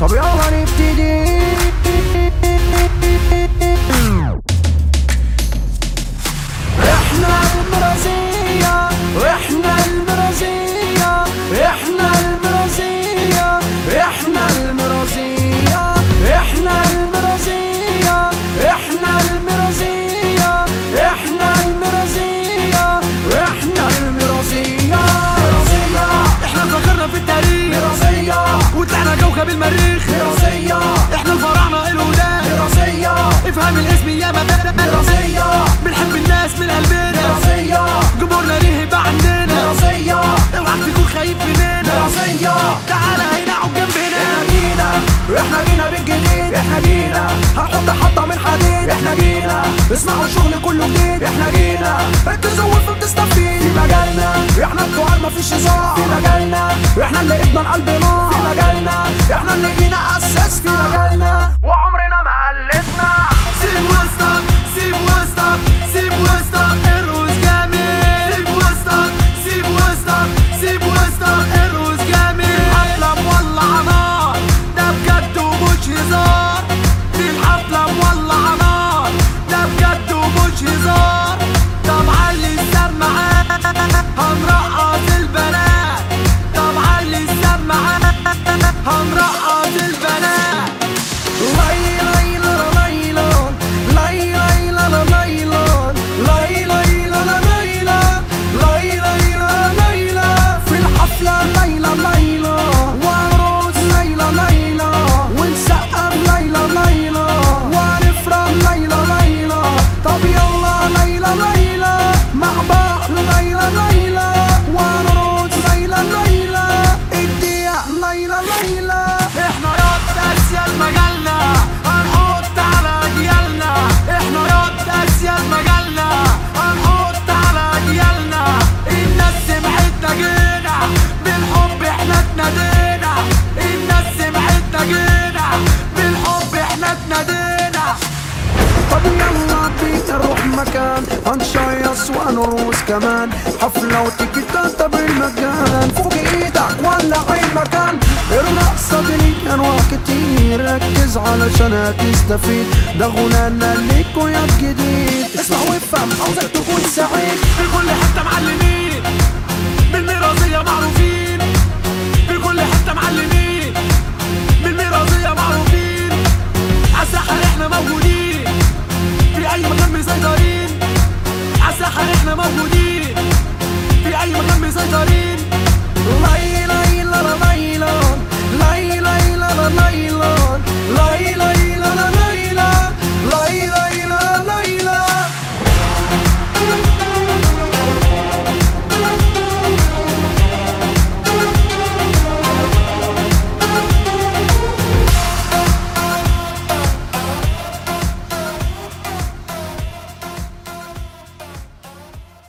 طب يلا نبتدي احنا المرازية احنا المرازية احنا المرازية احنا المرازية احنا المرازية احنا المرازية احنا المرازية احنا المرازية مرازية احنا فكرنا في التاريخ مرازية وطلعنا كوكب المريخ مرازية احنا الفراعنة القدام مرازية افهم الاسم يا مدام مرازية بنحب الناس من قلبنا مرازية جمهورنا ليه يبقى عندنا مرازية اوعك تكون خايف مننا مرازية تعالى هنا اقعد جنبنا احنا جينا احنا جينا بالجديد احنا جينا هنحط حطة من حديد احنا جينا اسمعوا الشغل كله جديد احنا جينا ركزوا وانتوا بتستفيد في مجالنا احنا التقال مفيش هزار في مجالنا احنا اللي ادمن قلبنا في مجالنا احنا اللي جينا اسس في مجالنا وعمرنا ما قلدنا سيب وسطك سيب وسطك سيب وسطك الروس جميل سيب وسطك سيب وسطك سيب وسطك الروس جميل الحفلة مولعة نار ده بجد ومش هزار دي الحفلة مولعة نار ده بجد ومش هزار طب علي السماعات هنرقص البنات طب علي السماعات هنرقص البنات في الحفلة ليلى ليلى ونرقص ليلى ليلى ونسقف ليلى ليلى ونفرح ليلى ليلى طب يلا ليلى ليلى مع بعض ليلى ليلى ونرقص ليلى ليلى اديها ليلى ليلى احنا رد اسيا مجالنا هنحط على اجيالنا احنا رد اسيا مجالنا هنحط على اجيالنا الناس سمعتنا جينا بالحب احنا اتنادينا الناس سمعتنا جينا بالحب احنا اتنادينا طب يلا بينا نروح مكان هنشيص ونرقص كمان حفلة وتيكيتات بالمجان فوق ايدك ولع المكان الرقصة دي ليك انواع كتير ركز علشان هتستفيد ده غنانا ليك ويا جديد اسمع وافهم عاوزك تكون سعيد في كل حتة معلمين بالميراثية معروفين